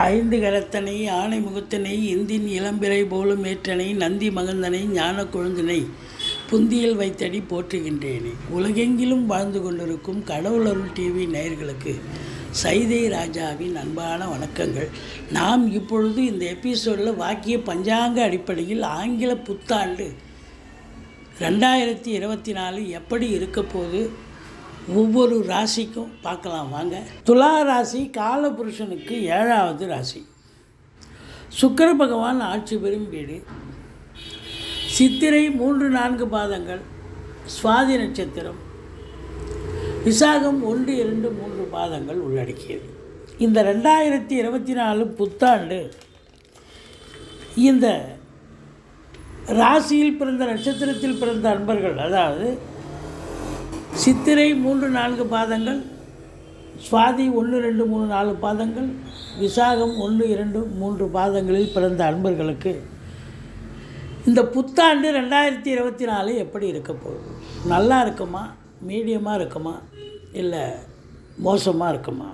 ஐந்து கரத்தனை ஆணை முகத்தனை இந்தின் இளம்பிறை போலும் ஏற்றனை நந்தி மகந்தனை ஞான கொழுந்தினை புந்தியில் வைத்தடி போற்றுகின்றேனே உலகெங்கிலும் வாழ்ந்து கொண்டிருக்கும் கடவுள் அருள் டிவி நேயர்களுக்கு சைதை ராஜாவின் அன்பான வணக்கங்கள் நாம் இப்பொழுது இந்த எபிசோடில் வாக்கிய பஞ்சாங்க அடிப்படையில் ஆங்கில புத்தாண்டு ரெண்டாயிரத்தி இருபத்தி நாலு எப்படி இருக்க போகுது ஒவ்வொரு ராசிக்கும் பார்க்கலாம் வாங்க துலா ராசி காலபுருஷனுக்கு ஏழாவது ராசி சுக்கிர பகவான் ஆட்சி பெறும் வீடு சித்திரை மூன்று நான்கு பாதங்கள் சுவாதி நட்சத்திரம் விசாகம் ஒன்று இரண்டு மூன்று பாதங்கள் உள்ளடக்கியது இந்த ரெண்டாயிரத்தி இருபத்தி நாலு புத்தாண்டு இந்த ராசியில் பிறந்த நட்சத்திரத்தில் பிறந்த அன்பர்கள் அதாவது சித்திரை மூன்று நான்கு பாதங்கள் சுவாதி ஒன்று ரெண்டு மூணு நாலு பாதங்கள் விசாகம் ஒன்று இரண்டு மூன்று பாதங்களில் பிறந்த அன்பர்களுக்கு இந்த புத்தாண்டு ரெண்டாயிரத்தி இருபத்தி நாலு எப்படி இருக்க போகுது நல்லா இருக்குமா மீடியமாக இருக்குமா இல்லை மோசமாக இருக்குமா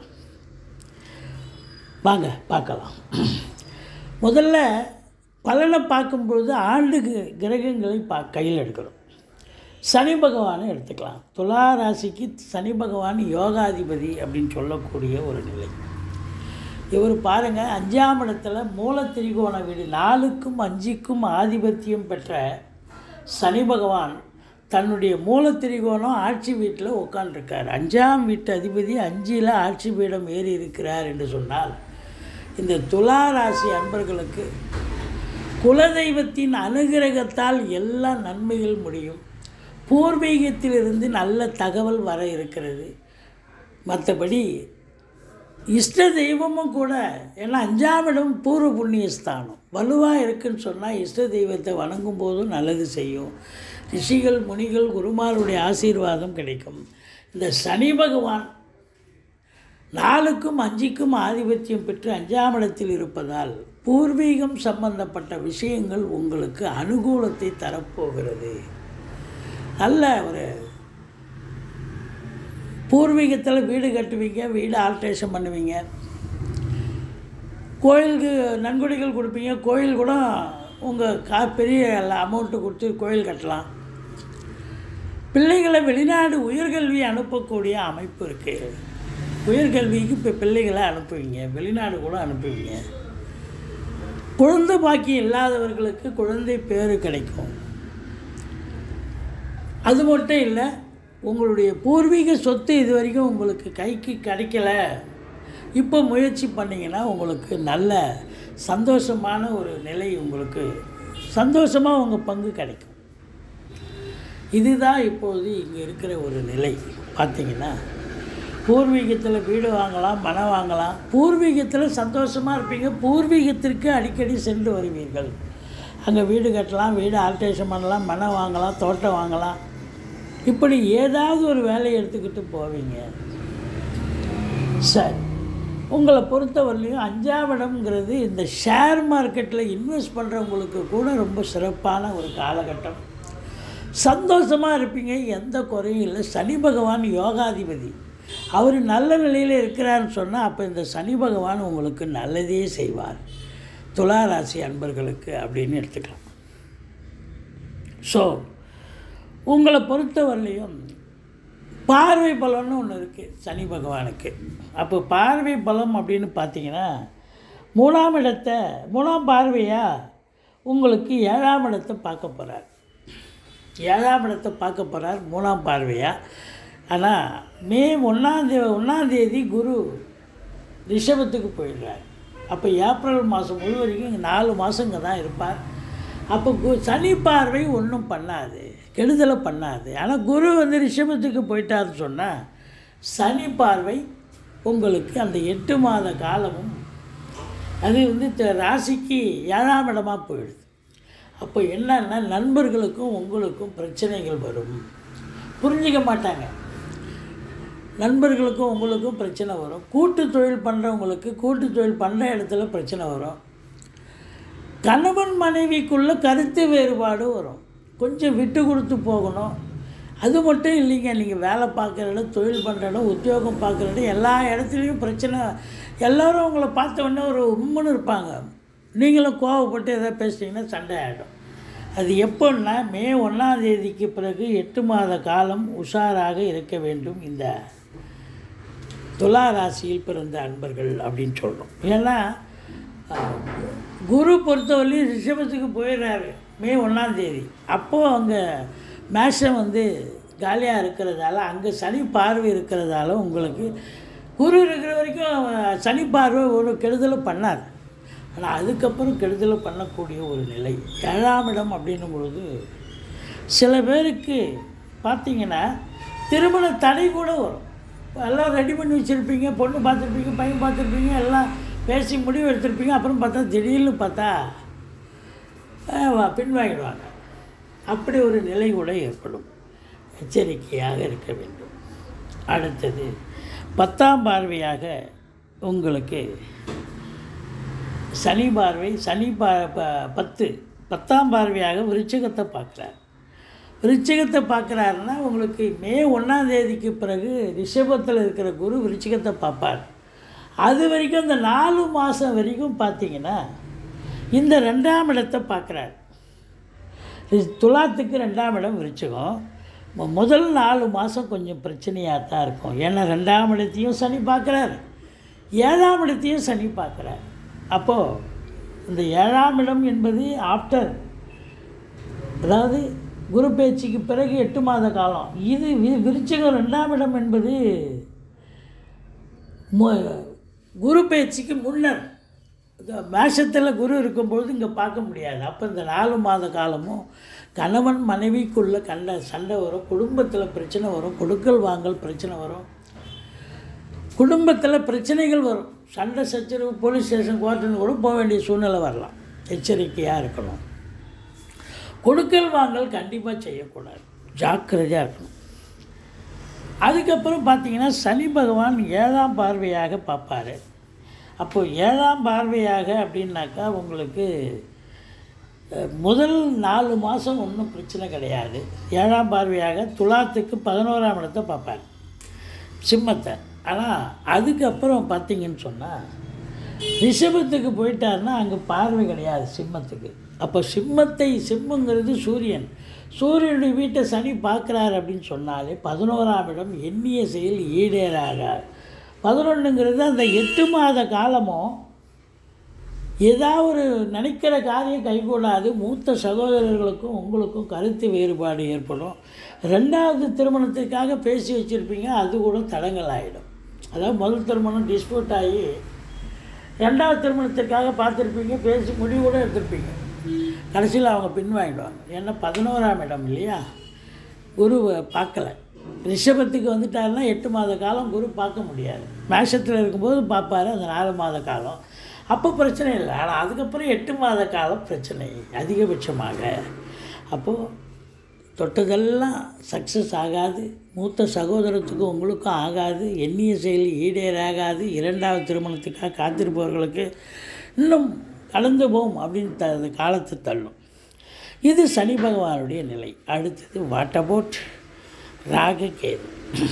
வாங்க பார்க்கலாம் முதல்ல பலனை பார்க்கும்பொழுது ஆண்டுக்கு கிரகங்களை பா கையில் எடுக்கணும் சனி பகவானை எடுத்துக்கலாம் துலா ராசிக்கு சனி பகவான் யோகாதிபதி அப்படின்னு சொல்லக்கூடிய ஒரு நிலை இவர் பாருங்கள் அஞ்சாம் இடத்துல மூல திரிகோண வீடு நாலுக்கும் அஞ்சுக்கும் ஆதிபத்தியம் பெற்ற சனி பகவான் தன்னுடைய மூல திரிகோணம் ஆட்சி வீட்டில் உட்காண்டிருக்கார் அஞ்சாம் வீட்டு அதிபதி அஞ்சில் ஆட்சி பீடம் ஏறி இருக்கிறார் என்று சொன்னால் இந்த துலா ராசி அன்பர்களுக்கு குலதெய்வத்தின் அனுகிரகத்தால் எல்லா நன்மைகள் முடியும் பூர்வீகத்திலிருந்து நல்ல தகவல் வர இருக்கிறது மற்றபடி இஷ்ட தெய்வமும் கூட ஏன்னா அஞ்சாம் இடம் பூர்வ புண்ணிய ஸ்தானம் வலுவாக இருக்குன்னு சொன்னால் இஷ்ட தெய்வத்தை வணங்கும் போதும் நல்லது செய்யும் ரிஷிகள் முனிகள் குருமாருடைய ஆசீர்வாதம் கிடைக்கும் இந்த சனி பகவான் நாலுக்கும் அஞ்சுக்கும் ஆதிபத்தியம் பெற்று அஞ்சாம் இடத்தில் இருப்பதால் பூர்வீகம் சம்பந்தப்பட்ட விஷயங்கள் உங்களுக்கு அனுகூலத்தை தரப்போகிறது நல்ல ஒரு பூர்வீகத்தில் வீடு கட்டுவீங்க வீடு ஆல்ட்ரேஷன் பண்ணுவீங்க கோயிலுக்கு நன்கொடைகள் கொடுப்பீங்க கோயில் கூட உங்கள் கா பெரிய அமௌண்ட்டு கொடுத்து கோயில் கட்டலாம் பிள்ளைகளை வெளிநாடு உயர்கல்வி அனுப்பக்கூடிய அமைப்பு இருக்குது உயர்கல்விக்கு இப்போ பிள்ளைகளை அனுப்புவீங்க வெளிநாடு கூட அனுப்புவீங்க குழந்தை பாக்கியம் இல்லாதவர்களுக்கு குழந்தை பேர் கிடைக்கும் அது மட்டும் இல்லை உங்களுடைய பூர்வீக சொத்து இது வரைக்கும் உங்களுக்கு கைக்கு கிடைக்கல இப்போ முயற்சி பண்ணிங்கன்னா உங்களுக்கு நல்ல சந்தோஷமான ஒரு நிலை உங்களுக்கு சந்தோஷமாக உங்கள் பங்கு கிடைக்கும் இதுதான் இப்போது இங்கே இருக்கிற ஒரு நிலை பார்த்தீங்கன்னா பூர்வீகத்தில் வீடு வாங்கலாம் மனம் வாங்கலாம் பூர்வீகத்தில் சந்தோஷமாக இருப்பீங்க பூர்வீகத்திற்கு அடிக்கடி சென்று வருவீர்கள் அங்கே வீடு கட்டலாம் வீடு ஆல்ட்ரேஷன் பண்ணலாம் மனம் வாங்கலாம் தோட்டம் வாங்கலாம் இப்படி ஏதாவது ஒரு வேலையை எடுத்துக்கிட்டு போவீங்க சரி உங்களை பொறுத்தவரையிலையும் அஞ்சாம் இடம்ங்கிறது இந்த ஷேர் மார்க்கெட்டில் இன்வெஸ்ட் பண்ணுறவங்களுக்கு கூட ரொம்ப சிறப்பான ஒரு காலகட்டம் சந்தோஷமாக இருப்பீங்க எந்த குறையும் இல்லை சனி பகவான் யோகாதிபதி அவர் நல்ல நிலையில் இருக்கிறாருன்னு சொன்னால் அப்போ இந்த சனி பகவான் உங்களுக்கு நல்லதே செய்வார் துலா ராசி அன்பர்களுக்கு அப்படின்னு எடுத்துக்கலாம் ஸோ உங்களை பொறுத்தவரையிலையும் பார்வை பலம்னு ஒன்று இருக்குது சனி பகவானுக்கு அப்போ பார்வை பலம் அப்படின்னு பார்த்தீங்கன்னா மூணாம் இடத்தை மூணாம் பார்வையாக உங்களுக்கு ஏழாம் இடத்தை பார்க்க போகிறார் ஏழாம் இடத்தை பார்க்க போகிறார் மூணாம் பார்வையாக ஆனால் மே ஒன்றாந்தே ஒன்றாந்தேதி குரு ரிஷபத்துக்கு போயிடுறார் அப்போ ஏப்ரல் மாதம் முழுவரைக்கும் இங்கே நாலு மாதம் இங்கே தான் இருப்பார் அப்போ கு சனி பார்வை ஒன்றும் பண்ணாது கெடுதலை பண்ணாது ஆனால் குரு வந்து ரிஷபத்துக்கு போயிட்டாருன்னு சொன்னால் சனி பார்வை உங்களுக்கு அந்த எட்டு மாத காலமும் அது வந்து த- ராசிக்கு ஏழாம் இடமா போயிடுது அப்போ என்னன்னா நண்பர்களுக்கும் உங்களுக்கும் பிரச்சனைகள் வரும் புரிஞ்சிக்க மாட்டாங்க நண்பர்களுக்கும் உங்களுக்கும் பிரச்சனை வரும் கூட்டு தொழில் பண்ணுறவங்களுக்கு கூட்டு தொழில் பண்ணுற இடத்துல பிரச்சனை வரும் கணவன் மனைவிக்குள்ள கருத்து வேறுபாடு வரும் கொஞ்சம் விட்டு கொடுத்து போகணும் அது மட்டும் இல்லைங்க நீங்கள் வேலை பார்க்குற இடம் தொழில் பண்ணுற இடம் உத்தியோகம் பார்க்குற இடம் எல்லா இடத்துலையும் பிரச்சனை எல்லோரும் உங்களை பார்த்த உடனே ஒரு உம்முன்னு இருப்பாங்க நீங்களும் கோவப்பட்டு எதாவது பேசிட்டீங்கன்னா சண்டை ஆகிடும் அது எப்போன்னா மே ஒன்றாம் தேதிக்கு பிறகு எட்டு மாத காலம் உஷாராக இருக்க வேண்டும் இந்த துலா ராசியில் பிறந்த அன்பர்கள் அப்படின்னு சொல்கிறோம் ஏன்னா அஹ், குரு பொறுத்தவரையும் ரிஷபத்துக்கு போயிடுறாரு மே ஒன்றாம் தேதி அப்போது அங்கே மேஷம் வந்து காலியாக இருக்கிறதால அங்கே சனி பார்வை இருக்கிறதால உங்களுக்கு குரு இருக்கிற வரைக்கும் அஹ், சனி பார்வை ஒரு கெடுதலும் பண்ணார் ஆனால் அதுக்கப்புறம் கெடுதலை பண்ணக்கூடிய ஒரு நிலை ஏழாம் இடம் அப்படின்னும் பொழுது சில பேருக்கு பார்த்தீங்கன்னா திருமண தடை கூட வரும் எல்லாம் ரெடி பண்ணி வச்சுருப்பீங்க பொண்ணு பார்த்துருப்பீங்க பையன் பார்த்துருப்பீங்க எல்லாம் பேசி முடிவு எடுத்திருப்பீங்க அப்புறம் பார்த்தா திடீர்னு பார்த்தா அஹ், வா- பின்வாங்கிடுவாங்க அப்படி ஒரு நிலை கூட ஏற்படும் எச்சரிக்கையாக இருக்க வேண்டும் அடுத்தது பத்தாம் பார்வையாக உங்களுக்கு சனி பார்வை சனி பா ப- பத்து பத்தாம் பார்வையாக விருச்சிகத்தை பார்க்குறார் விருச்சிகத்தை பார்க்குறாருன்னா உங்களுக்கு மே ஒன்றாம் தேதிக்கு பிறகு ரிஷபத்தில் இருக்கிற குரு விருச்சிகத்தை பார்ப்பார் அது வரைக்கும் இந்த நாலு மாதம் வரைக்கும் பார்த்தீங்கன்னா இந்த ரெண்டாம் இடத்தை பார்க்குறார் துலாத்துக்கு ரெண்டாம் இடம் விருச்சிகம் மு- முதல் நாலு மாதம் கொஞ்சம் பிரச்சனையாக தான் இருக்கும் ஏன்னா ரெண்டாம் இடத்தையும் சனி பார்க்குறாரு ஏழாம் இடத்தையும் சனி பார்க்குறார் அப்போது இந்த ஏழாம் இடம் என்பது ஆஃப்டர் அதாவது குரு பேச்சுக்கு பிறகு எட்டு மாத காலம் இது வி- விருச்சிகம் ரெண்டாம் இடம் என்பது மு- குரு பேச்சுக்கு முன்னர் மேஷத்தில் குரு இருக்கும்பொழுது இங்கே பார்க்க முடியாது அப்போ இந்த நாலு மாத காலமும் கணவன் மனைவிக்குள்ள கண்ட சண்டை வரும் குடும்பத்தில் பிரச்சனை வரும் கொடுக்கல் வாங்கல் பிரச்சனை வரும் குடும்பத்தில் பிரச்சனைகள் வரும் சண்டை சச்சரவு போலீஸ் ஸ்டேஷன் கோர்ட்டுன்னு கூட போக வேண்டிய சூழ்நிலை வரலாம் எச்சரிக்கையாக இருக்கணும் கொடுக்கல் வாங்கல் கண்டிப்பாக செய்யக்கூடாது ஜாக்கிரதையாக இருக்கணும் அதுக்கப்புறம் பார்த்தீங்கன்னா சனி பகவான் ஏழாம் பார்வையாக பார்ப்பார் அப்போது ஏழாம் பார்வையாக அப்படின்னாக்கா உங்களுக்கு அஹ், முதல் நாலு மாதம் ஒன்றும் பிரச்சனை கிடையாது ஏழாம் பார்வையாக துலாத்துக்கு பதினோராம் இடத்தை பார்ப்பார் சிம்மத்தை ஆனால் அதுக்கப்புறம் பார்த்தீங்கன்னு சொன்னால் ரிஷபத்துக்கு போயிட்டாருன்னா அங்கே பார்வை கிடையாது சிம்மத்துக்கு அப்போ சிம்மத்தை சிம்மங்கிறது சூரியன் சூரியனுடைய வீட்டை சனி பார்க்குறாரு அப்படின்னு சொன்னாலே பதினோராம் இடம் எண்ணிய செயல் ஈடேறாக பதினொன்றுங்கிறது அந்த எட்டு மாத காலமும் ஏதாவது ஒரு நினைக்கிற காரியம் கைகூடாது மூத்த சகோதரர்களுக்கும் உங்களுக்கும் கருத்து வேறுபாடு ஏற்படும் ரெண்டாவது திருமணத்திற்காக பேசி வச்சுருப்பீங்க அது கூட தடங்கல் ஆகிடும் அதாவது முதல் திருமணம் டிஸ்பியூட் ஆகி ரெண்டாவது திருமணத்திற்காக பார்த்துருப்பீங்க பேசி முடிவு கூட எடுத்திருப்பீங்க கடைசியில் அவங்க பின்வாங்கிடுவாங்க ஏன்னா பதினோராம் இடம் இல்லையா குருவை பார்க்கல ரிஷபத்துக்கு வந்துட்டாருன்னா எட்டு மாத காலம் குரு பார்க்க முடியாது மேஷத்தில் இருக்கும்போது பார்ப்பாரு அந்த நாலு மாத காலம் அப்போ பிரச்சனை இல்லை ஆனால் அதுக்கப்புறம் எட்டு மாத காலம் பிரச்சனை அதிகபட்சமாக அப்போது தொட்டதெல்லாம் சக்ஸஸ் ஆகாது மூத்த சகோதரத்துக்கும் உங்களுக்கும் ஆகாது எண்ணிய செயல் ஈடேறாகாது இரண்டாவது திருமணத்துக்காக காத்திருப்பவர்களுக்கு இன்னும் கடந்து போகும் அப்படின்னு த அந்த காலத்தை தள்ளும் இது சனி பகவானுடைய நிலை அடுத்தது வாட் அபவுட் ராகு கேது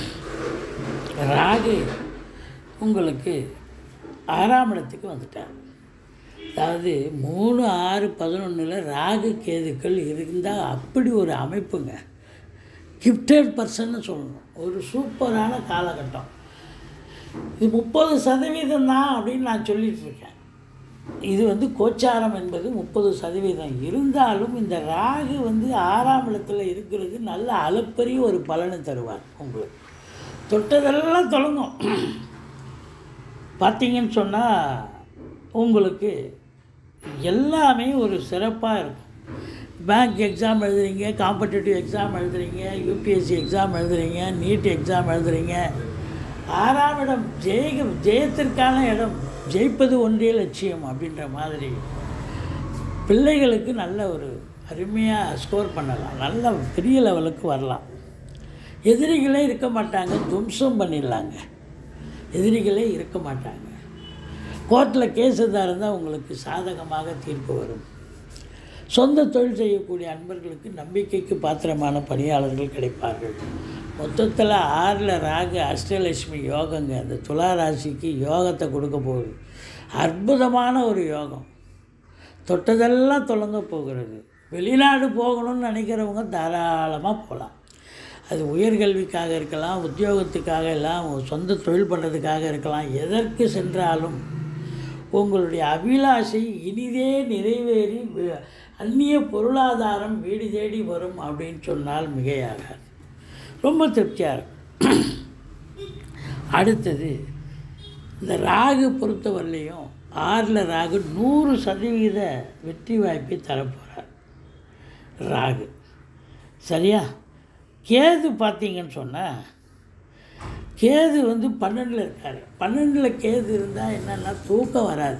ராகு உங்களுக்கு ஆறாம் இடத்துக்கு வந்துட்டார் அதாவது மூணு ஆறு பதினொன்றில் ராகு கேதுக்கள் இருந்தால் அப்படி ஒரு அமைப்புங்க கிஃப்டட் பர்சன்னு சொல்லணும் ஒரு சூப்பரான காலகட்டம் இது முப்பது சதவீதம் தான் அப்படின்னு நான் சொல்லிட்டு இருக்கேன் இது வந்து கோச்சாரம் என்பது முப்பது சதவீதம் இருந்தாலும் இந்த ராகு வந்து ஆறாம் இடத்துல இருக்கிறது நல்ல அளப்பரிய ஒரு பலனை தருவார் உங்களுக்கு தொட்டதெல்லாம் தொடங்கும் பார்த்தீங்கன்னு சொன்னால் உங்களுக்கு எல்லாமே ஒரு சிறப்பாக இருக்கும் பேங்க் எக்ஸாம் எழுதுறீங்க காம்படிட்டிவ் எக்ஸாம் எழுதுறீங்க யூபிஎஸ்சி எக்ஸாம் எழுதுறீங்க நீட் எக்ஸாம் எழுதுறீங்க ஆறாம் இடம் ஜெய ஜெயத்திற்கான இடம் ஜெயிப்பது ஒன்றே லட்சியம் அப்படின்ற மாதிரி பிள்ளைகளுக்கு நல்ல ஒரு அருமையாக ஸ்கோர் பண்ணலாம் நல்ல பெரிய லெவலுக்கு வரலாம் எதிரிகளே இருக்க மாட்டாங்க தும்சம் பண்ணிடலாங்க எதிரிகளே இருக்க மாட்டாங்க கோர்ட்டில் கேஸ் எதாக இருந்தால் உங்களுக்கு சாதகமாக தீர்ப்பு வரும் சொந்த தொழில் செய்யக்கூடிய அன்பர்களுக்கு நம்பிக்கைக்கு பாத்திரமான பணியாளர்கள் கிடைப்பார்கள் மொத்தத்தில் ஆறில் ராகு அஷ்டலட்சுமி யோகங்க அந்த துலா ராசிக்கு யோகத்தை கொடுக்க போகுது அற்புதமான ஒரு யோகம் தொட்டதெல்லாம் தொடங்க போகிறது வெளிநாடு போகணும்னு நினைக்கிறவங்க தாராளமாக போகலாம் அது உயர்கல்விக்காக இருக்கலாம் உத்தியோகத்துக்காக எல்லாம் சொந்த தொழில் பண்ணுறதுக்காக இருக்கலாம் எதற்கு சென்றாலும் உங்களுடைய அபிலாஷை இனிதே நிறைவேறி வி- அந்நிய பொருளாதாரம் வீடு தேடி வரும் அப்படின்னு சொன்னால் மிகையாகாது ரொம்ப திருப்தியாக இருக்கும் அடுத்தது இந்த ராகு பொறுத்தவரையிலையும் ஆறில் ராகு நூறு சதவீத வெற்றி வாய்ப்பை தரப்போகிறார் ராகு சரியா கேது பார்த்தீங்கன்னு சொன்னால் கேது வந்து பன்னெண்டில் இருக்கார் பன்னெண்டில் கேது இருந்தால் என்னென்னா தூக்கம் வராது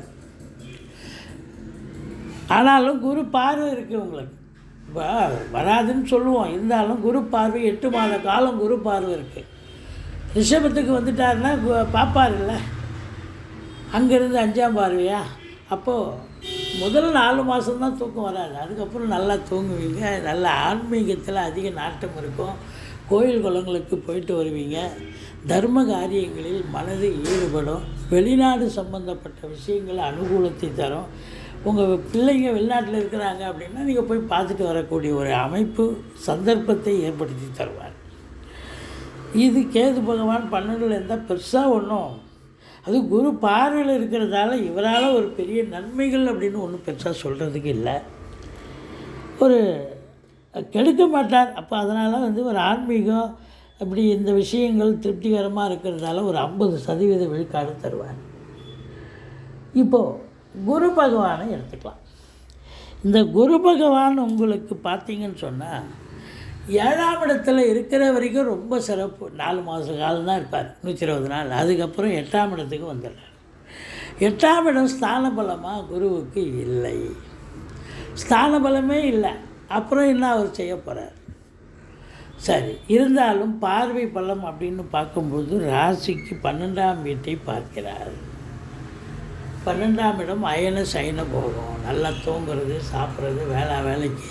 ஆனாலும் குரு பார்வை இருக்குது உங்களுக்கு இப்போ வராதுன்னு சொல்லுவோம் இருந்தாலும் குரு பார்வை எட்டு மாத காலம் குரு பார்வை இருக்குது ரிஷபத்துக்கு வந்துட்டாருன்னா கு- பார்ப்பாருல்ல அங்கேருந்து அஞ்சாம் பார்வையா அப்போது முதல் நாலு மாதம்தான் தூக்கம் வராது அதுக்கப்புறம் நல்லா தூங்குவீங்க நல்ல ஆன்மீகத்தில் அதிக நாட்டம் இருக்கும் கோயில் குளங்களுக்கு போயிட்டு வருவீங்க தர்ம காரியங்களில் மனது ஈடுபடும் வெளிநாடு சம்பந்தப்பட்ட விஷயங்கள் அனுகூலத்தை தரும் உங்கள் பிள்ளைங்க வெளிநாட்டில் இருக்கிறாங்க அப்படின்னா நீங்கள் போய் பார்த்துட்டு வரக்கூடிய ஒரு அமைப்பு சந்தர்ப்பத்தை ஏற்படுத்தி தருவார் இது கேது பகவான் பன்னெண்டில் இருந்தால் பெருசாக ஒன்றும் அது குரு பார்வையில் இருக்கிறதால இவரால் ஒரு பெரிய நன்மைகள் அப்படின்னு ஒன்றும் பெருசாக சொல்கிறதுக்கு இல்லை ஒரு கெடுக்க மாட்டார் அப்போ அதனால் வந்து ஒரு ஆன்மீகம் அப்படி இந்த விஷயங்கள் திருப்திகரமாக இருக்கிறதால ஒரு ஐம்பது சதவீத விழுக்காடு தருவார் இப்போது குரு பகவானை எடுத்துக்கலாம் இந்த குரு பகவான் உங்களுக்கு பார்த்தீங்கன்னு சொன்னால் ஏழாம் இடத்துல இருக்கிற வரைக்கும் ரொம்ப சிறப்பு நாலு மாத காலம் தான் இருப்பார் நூற்றி இருபது நாள் அதுக்கப்புறம் எட்டாம் இடத்துக்கு வந்துடுறார் எட்டாம் இடம் ஸ்தான பலமாக குருவுக்கு இல்லை ஸ்தான பலமே இல்லை அப்புறம் என்ன அவர் செய்ய போகிறார் சரி இருந்தாலும் பார்வை பலம் அப்படின்னு பார்க்கும்போது ராசிக்கு பன்னெண்டாம் வீட்டை பார்க்கிறார் பன்னெண்டாம் இடம் அயன சயன போகும் நல்லா தூங்குறது சாப்பிட்றது வேளா வேலைக்கு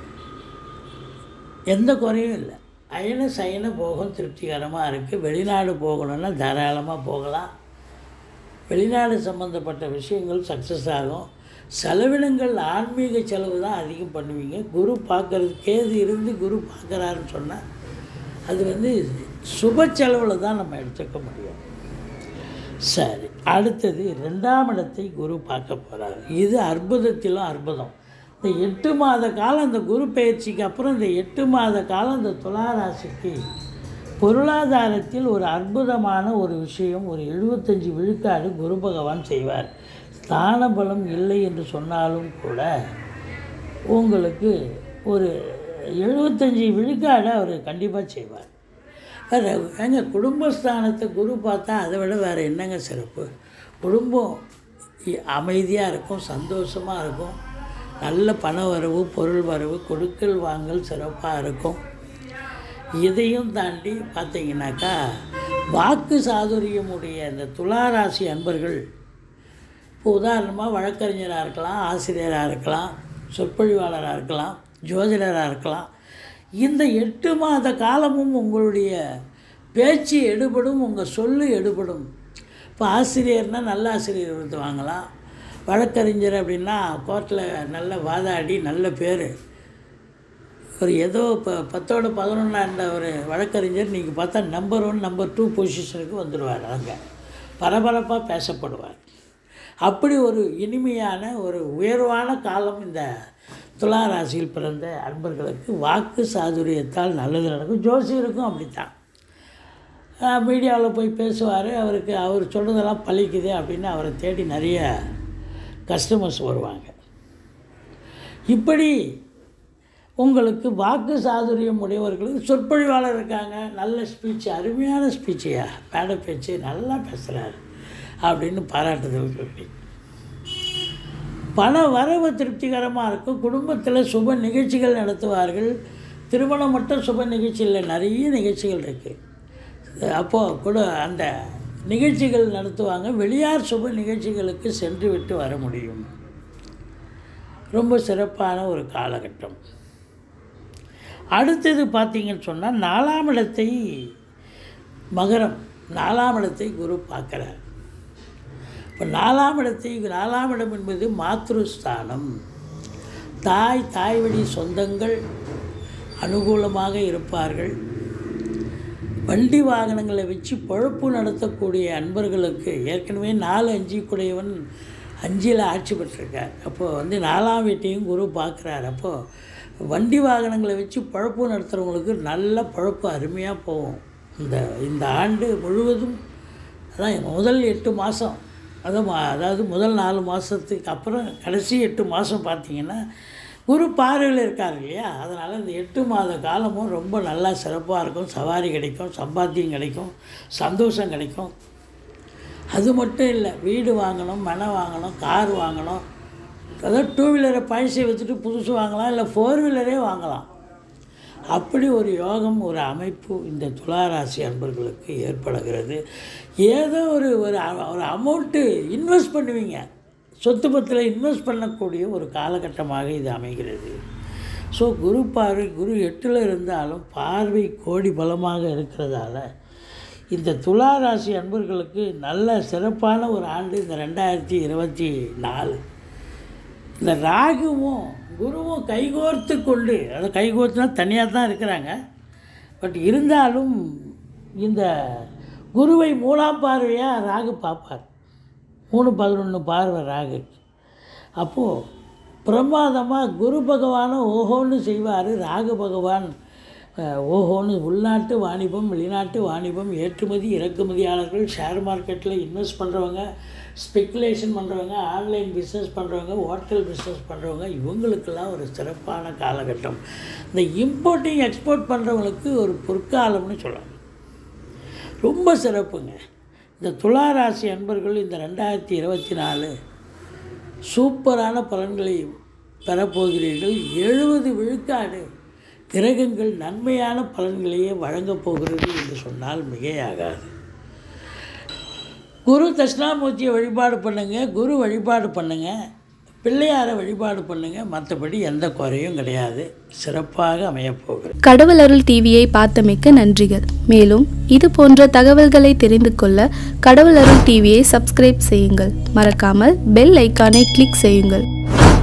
எந்த குறையும் இல்லை அயன சயன போகம் திருப்திகரமாக இருக்குது வெளிநாடு போகணுன்னா தாராளமாக போகலாம் வெளிநாடு சம்மந்தப்பட்ட விஷயங்கள் சக்ஸஸ் ஆகும் செலவினங்கள் ஆன்மீக செலவு தான் அதிகம் பண்ணுவீங்க குரு பார்க்கறது கேது இருந்து குரு பார்க்குறாருன்னு சொன்னால் அது வந்து சுப செலவில் தான் நம்ம எடுத்துக்க முடியும் சரி அடுத்தது ரெண்டாம் இடத்தை குரு பார்க்க போகிறார் இது அற்புதத்திலும் அற்புதம் இந்த எட்டு மாத காலம் இந்த குரு பயிற்சிக்கு அப்புறம் இந்த எட்டு மாத காலம் இந்த துளாராசிக்கு பொருளாதாரத்தில் ஒரு அற்புதமான ஒரு விஷயம் ஒரு எழுபத்தஞ்சு விழுக்காடு குரு பகவான் செய்வார் ஸ்தான பலம் இல்லை என்று சொன்னாலும் கூட உங்களுக்கு ஒரு எழுபத்தஞ்சி விழுக்காடு அவர் கண்டிப்பாக செய்வார் வேறு ஏங்க குடும்பஸ்தானத்தை குரு பார்த்தா அதை விட வேறு என்னங்க சிறப்பு குடும்பம் அமைதியாக இருக்கும் சந்தோஷமாக இருக்கும் நல்ல பண வரவு பொருள் வரவு கொடுக்கல் வாங்கல் சிறப்பாக இருக்கும் இதையும் தாண்டி பார்த்தீங்கன்னாக்கா வாக்கு சாதுரியமுடைய இந்த துளாராசி அன்பர்கள் இப்போ உதாரணமாக வழக்கறிஞராக இருக்கலாம் ஆசிரியராக இருக்கலாம் சொற்பொழிவாளராக இருக்கலாம் ஜோதிடராக இருக்கலாம் இந்த எட்டு மாத காலமும் உங்களுடைய பேச்சு எடுபடும் உங்கள் சொல்லு எடுபடும் இப்போ ஆசிரியர்னால் நல்ல ஆசிரியர் விருது வாங்கலாம் வழக்கறிஞர் அப்படின்னா கோர்ட்டில் நல்ல வாதாடி நல்ல பேர் ஒரு ஏதோ இப்போ பத்தோட பதினொன்றாண்ட ஒரு வழக்கறிஞர் நீங்கள் பார்த்தா நம்பர் ஒன் நம்பர் டூ பொசிஷனுக்கு வந்துடுவார் அங்கே பரபரப்பாக பேசப்படுவார் அப்படி ஒரு இனிமையான ஒரு உயர்வான காலம் இந்த துலா ராசியில் பிறந்த அன்பர்களுக்கு வாக்கு சாதுரியத்தால் நல்லது நடக்கும் ஜோசியருக்கும் அப்படித்தான் மீடியாவில் போய் பேசுவார் அவருக்கு அவர் சொல்கிறதெல்லாம் பழிக்குது அப்படின்னு அவரை தேடி நிறைய கஸ்டமர்ஸ் வருவாங்க இப்படி உங்களுக்கு வாக்கு சாதுரியம் உடையவர்களுக்கு சொற்பொழிவாளர் இருக்காங்க நல்ல ஸ்பீச் அருமையான ஸ்பீச்சையா மேடை பேச்சு நல்லா பேசுகிறாரு அப்படின்னு பாராட்டுதல் கிடைக்கும் பண வரவு திருப்திகரமாக இருக்கும் குடும்பத்தில் சுப நிகழ்ச்சிகள் நடத்துவார்கள் திருமணம் மட்டும் சுப நிகழ்ச்சி இல்லை நிறைய நிகழ்ச்சிகள் இருக்குது அப்போது கூட அந்த நிகழ்ச்சிகள் நடத்துவாங்க வெளியார் சுப நிகழ்ச்சிகளுக்கு சென்று விட்டு வர முடியும் ரொம்ப சிறப்பான ஒரு காலகட்டம் அடுத்தது பார்த்தீங்கன்னு சொன்னால் நாலாம் இடத்தை மகரம் நாலாம் இடத்தை குரு பார்க்குறார் இப்போ நாலாம் இடத்தை நாலாம் இடம் என்பது மாத்ருஸ்தானம் தாய் தாய் வழி சொந்தங்கள் அனுகூலமாக இருப்பார்கள் வண்டி வாகனங்களை வச்சு பொழப்பு நடத்தக்கூடிய அன்பர்களுக்கு ஏற்கனவே நாலு அஞ்சு கூடையவன் அஞ்சில் ஆட்சி பெற்றிருக்கார் அப்போது வந்து நாலாம் வீட்டையும் குரு பார்க்குறார் அப்போது வண்டி வாகனங்களை வச்சு பழப்பு நடத்துகிறவங்களுக்கு நல்ல பழப்பு அருமையாக போகும் இந்த இந்த ஆண்டு முழுவதும் அதான் முதல் எட்டு மாதம் அதான் மா- அதாவது முதல் நாலு மாதத்துக்கு அப்புறம் கடைசி எட்டு மாதம் பார்த்தீங்கன்னா குரு பார்வையில் இருக்கார் இல்லையா அதனால் இந்த எட்டு மாத காலமும் ரொம்ப நல்லா சிறப்பாக இருக்கும் சவாரி கிடைக்கும் சம்பாத்தியம் கிடைக்கும் சந்தோஷம் கிடைக்கும் அது மட்டும் இல்லை வீடு வாங்கணும் மனை வாங்கணும் கார் வாங்கணும் அதாவது டூ வீலரை பழசை வச்சுட்டு புதுசு வாங்கலாம் இல்லை ஃபோர் வீலரே வாங்கலாம் அப்படி ஒரு யோகம் ஒரு அமைப்பு இந்த துளாராசி அன்பர்களுக்கு ஏற்படுகிறது ஏதோ ஒரு ஒரு அ- ஒரு அமௌண்ட்டு இன்வெஸ்ட் பண்ணுவீங்க சொத்து பத்தில் இன்வெஸ்ட் பண்ணக்கூடிய ஒரு காலகட்டமாக இது அமைகிறது ஸோ குரு பார்வை குரு எட்டில் இருந்தாலும் பார்வை கோடி பலமாக இருக்கிறதால இந்த துலா ராசி அன்பர்களுக்கு நல்ல சிறப்பான ஒரு ஆண்டு இந்த ரெண்டாயிரத்தி இருபத்தி நாலு இந்த ராகுவும் குருவும் கைகோர்த்து கொண்டு அதை கைகோர்த்துனா தனியாக தான் இருக்கிறாங்க பட் இருந்தாலும் இந்த குருவை மூணாம் பார்வையாக ராகு பார்ப்பார் மூணு பதினொன்று பார்வை ராகு அப்போது பிரமாதமாக குரு பகவானும் ஓஹோன்னு செய்வார் ராகு பகவான் அஹ், ஓஹோன்னு உள்நாட்டு வாணிபம் வெளிநாட்டு வாணிபம் ஏற்றுமதி இறக்குமதியாளர்கள் ஷேர் மார்க்கெட்டில் இன்வெஸ்ட் பண்ணுறவங்க ஸ்பெக்குலேஷன் பண்ணுறவங்க ஆன்லைன் பிஸ்னஸ் பண்ணுறவங்க ஹோட்டல் பிஸ்னஸ் பண்ணுறவங்க இவங்களுக்கெல்லாம் ஒரு சிறப்பான காலகட்டம் இந்த இம்போர்ட்டிங் எக்ஸ்போர்ட் பண்ணுறவங்களுக்கு ஒரு பொற்காலம்னு சொல்லலாம் ரொம்ப சிறப்புங்க இந்த துலா ராசி அன்பர்கள் இந்த ரெண்டாயிரத்தி இருபத்தி நாலு சூப்பரான பலன்களை பெறப்போகிறீர்கள் எழுபது விழுக்காடு கிரகங்கள் நன்மையான பலன்களையே வழங்கப் போகிறது என்று சொன்னால் மிகையாகாது குரு தட்சிணாமூர்த்தியை வழிபாடு பண்ணுங்க குரு வழிபாடு பண்ணுங்க பிள்ளையாரை வழிபாடு பண்ணுங்க மற்றபடி எந்த குறையும் கிடையாது சிறப்பாக அமையப் போகிறது கடவுள் அருள் டிவியை பார்த்தமைக்க நன்றிகள் மேலும் இது போன்ற தகவல்களை தெரிந்து கொள்ள கடவுள் அருள் டிவியை சப்ஸ்கிரைப் செய்யுங்கள் மறக்காமல் பெல் ஐக்கானை கிளிக் செய்யுங்கள்